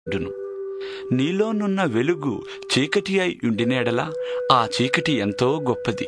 ఉండును నీలోనున్న వెలుగు చీకటి అయి ఉండినేడలా ఆ చీకటి ఎంతో గొప్పది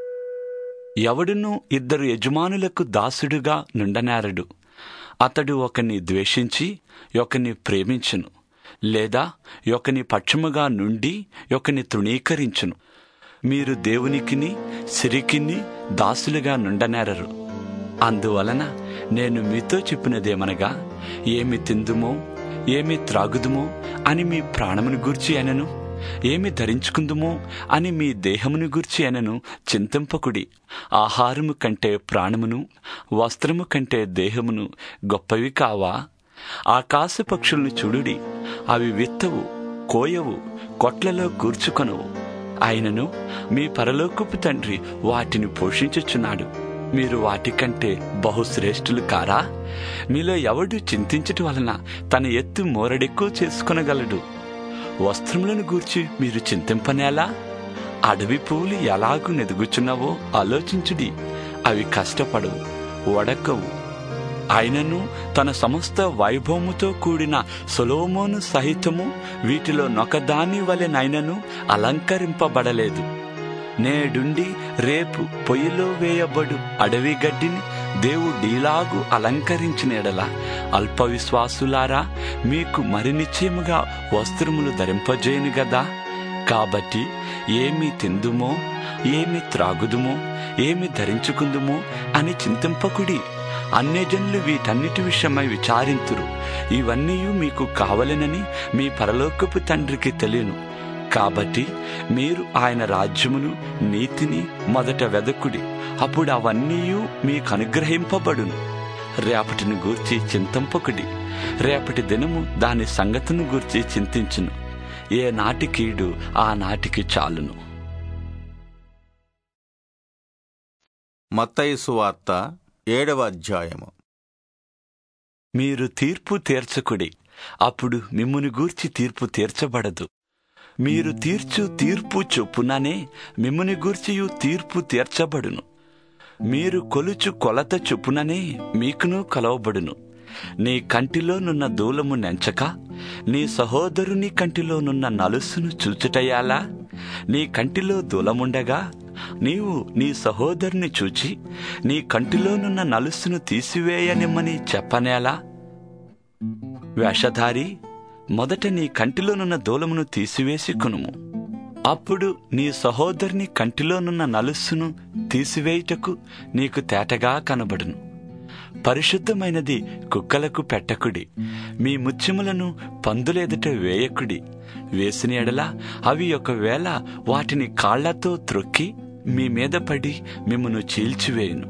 ఎవడునూ ఇద్దరు యజమానులకు దాసుడుగా నుండనేరడు అతడు ఒకని ద్వేషించి ఒకని ప్రేమించును లేదా ఒకని పక్షముగా నుండి ఒకని తృణీకరించును మీరు దేవునికిని సిరికిని దాసులుగా నుండనేరరు అందువలన నేను మీతో చెప్పినదేమనగా ఏమి తిందుమో ఏమి త్రాగుదుమో అని మీ ప్రాణమును గూర్చి అనను ఏమి ధరించుకుందుమో అని మీ దేహమును గూర్చి అనను చింతింపకుడి ఆహారము కంటే ప్రాణమును వస్త్రము కంటే దేహమును గొప్పవి కావా ఆకాశ పక్షులను చూడుడి అవి విత్తవు కోయవు కొట్లలో కూర్చుకొనవు ఆయనను మీ పరలోకపు తండ్రి వాటిని పోషించుచున్నాడు మీరు వాటికంటే బహుశ్రేష్ఠులు కారా మీలో ఎవడు చింతించటం వలన తన ఎత్తు మోరడెక్కువ చేసుకొనగలడు వస్త్రములను గూర్చి మీరు చింతింపనేలా అడవి పువ్వులు ఎలాగూ నెదుగుచున్నావో ఆలోచించుడి అవి కష్టపడవు వడకవు ఆయనను తన సమస్త వైభవముతో కూడిన సొలోమోను సహితము వీటిలో నొకదాని వలెనైనను అలంకరింపబడలేదు నేడుండి రేపు పొయ్యిలో వేయబడు అడవి గడ్డిని దేవుడీలాగు అలంకరించిన ఎడల అల్ప విశ్వాసులారా మీకు మరి నిశ్చయముగా వస్త్రములు ధరింపజేయను గదా కాబట్టి ఏమి తిందుమో ఏమి త్రాగుదుమో ఏమి ధరించుకుందుమో అని చింతింపకుడి అన్యజనులు వీటన్నిటి విషయమై విచారింతురు ఇవన్నీ మీకు కావలెనని మీ పరలోకపు తండ్రికి తెలియను కాబట్టి మీరు ఆయన రాజ్యమును నీతిని మొదట వెదకుడి అప్పుడు అవన్నీ మీకు అనుగ్రహింపబడును రేపటిని గూర్చి చింతింపకుడి రేపటి దినము దాని సంగతిని గూర్చి చింతించును ఏ నాటికీడు ఆ నాటికి చాలును మత్తయి సువార్త ఏడవ అధ్యాయము మీరు తీర్పు తీర్చకుడి అప్పుడు మిమ్ముని గూర్చి తీర్పు తీర్చబడదు మీరు తీర్చు తీర్పు చొప్పుననే మిమ్ముని గూర్చియు తీర్పు తీర్చబడును మీరు కొలుచు కొలత చొప్పుననే మీకును కలవబడును నీ కంటిలోనున్న దూలము నెంచక నీ సహోదరుని కంటిలోనున్న నలుసును చూచుటయాలా నీ కంటిలో దూలముండగా నీవు నీ సహోదరుని చూచి నీ కంటిలోనున్న నలుసును తీసివేయనిమ్మని చెప్పనేలా వేషధారి మొదట నీ కంటిలోనున్న దూలమును తీసివేసి కొనుము అప్పుడు నీ సహోదరుని కంటిలోనున్న నలుస్సును తీసివేయుటకు నీకు తేటగా కనబడును పరిశుద్ధమైనది కుక్కలకు పెట్టకుడి మీ ముత్యములను పందులెదుట వేయకుడి వేసిన ఎడల అవి ఒకవేళ వాటిని కాళ్లతో త్రొక్కి మీ మీద పడి మిమ్మను చీల్చివేయును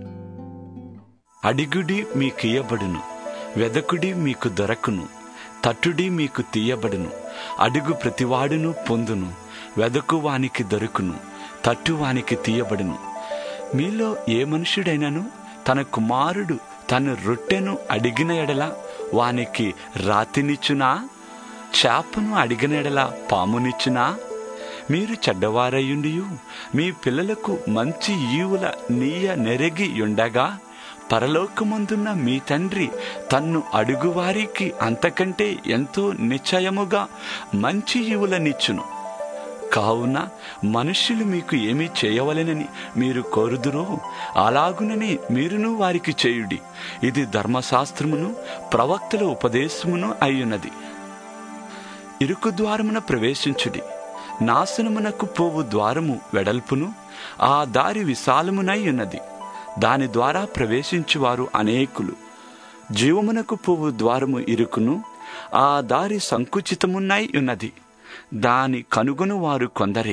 అడిగుడి మీకియ్యబడును వెదకుడి మీకు దొరకును తట్టుడి మీకు తీయబడును అడుగు ప్రతివాడును పొందును వెదకు వానికి దొరుకును తట్టు వానికి తీయబడును మీలో ఏ మనుషుడైనను తన కుమారుడు తన రొట్టెను అడిగిన ఎడల వానికి రాతినిచ్చునా చేపను అడిగిన ఎడల పామునిచ్చునా మీరు చెడ్డవారయ్యుండియు మీ పిల్లలకు మంచి ఈవుల నీయ నెరగి ఉండగా పరలోకమందున్న మీ తండ్రి తన్ను అడుగువారికి అంతకంటే ఎంతో నిశ్చయముగా మంచి ఈవులనిచ్చును కావున మనుష్యులు మీకు ఏమి చేయవలెనని మీరు కోరుదురో అలాగునని మీరును వారికి చేయుడి ఇది ధర్మశాస్త్రమును ప్రవక్తల ఉపదేశమును అయ్యున్నది ఇరుకు ద్వారమున ప్రవేశించుడి నాశనమునకు పోవు ద్వారము వెడల్పును ఆ దారి విశాలమునై ఉన్నది దాని ద్వారా ప్రవేశించువారు అనేకులు జీవమునకు పోవు ద్వారము ఇరుకును ఆ దారి సంకుచితమున్నై ఉన్నది దాని కనుగొను వారు కొందరే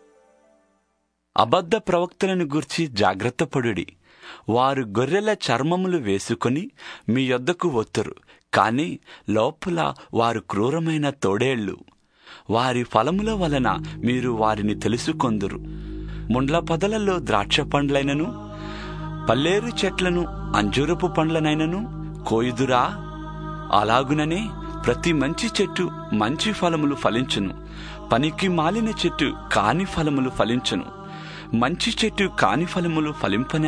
అబద్ధ ప్రవక్తలను గూర్చి జాగ్రత్త పడుడి వారు గొర్రెల చర్మములు వేసుకొని మీ యొద్దకు వత్తురు కాని లోపల వారు క్రూరమైన తోడేళ్లు వారి ఫలముల వలన మీరు వారిని తెలుసుకొందురు ముండ్ల పొదలలో ద్రాక్ష పండ్లైనను పల్లేరు చెట్లను అంజూరపు పండ్లనైనను కోయుదురా అలాగుననే ప్రతి మంచి చెట్టు మంచి ఫలములు ఫలించును పనికి మాలిన చెట్టు కాని ఫలములు ఫలించును మంచి చెట్టు కాని ఫలములు ఫలింపనే